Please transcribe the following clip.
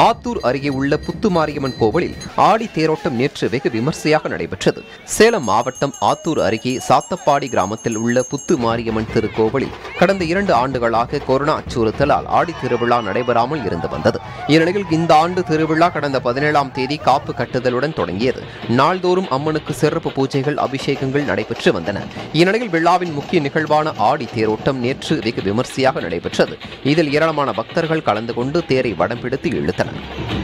ஆத்தூர் அருகே உள்ள புத்துமாரியம்மன் கோவிலில் ஆடி தேரோட்டம் நேற்று வெகு விமர்சையாக நடைபெற்றது சேலம் மாவட்டம் ஆத்தூர் அருகே சாத்தப்பாடி கிராமத்தில் உள்ள புத்து மாரியம்மன் திருக்கோவிலில் கடந்த இரண்டு ஆண்டுகளாக கொரோனா அச்சுறுத்தலால் ஆடி திருவிழா நடைபெறாமல் இருந்து வந்தது இந்நிலையில் இந்த ஆண்டு திருவிழா கடந்த பதினேழாம் தேதி காப்பு கட்டுதலுடன் தொடங்கியது நாள்தோறும் அம்மனுக்கு சிறப்பு பூஜைகள் அபிஷேகங்கள் நடைபெற்று வந்தன இந்நிலையில் விழாவின் முக்கிய நிகழ்வான ஆடி தேரோட்டம் நேற்று வெகு விமர்சையாக நடைபெற்றது இதில் ஏராளமான பக்தர்கள் கலந்து கொண்டு தேரை வடம் பிடித்து இழுத்தனர்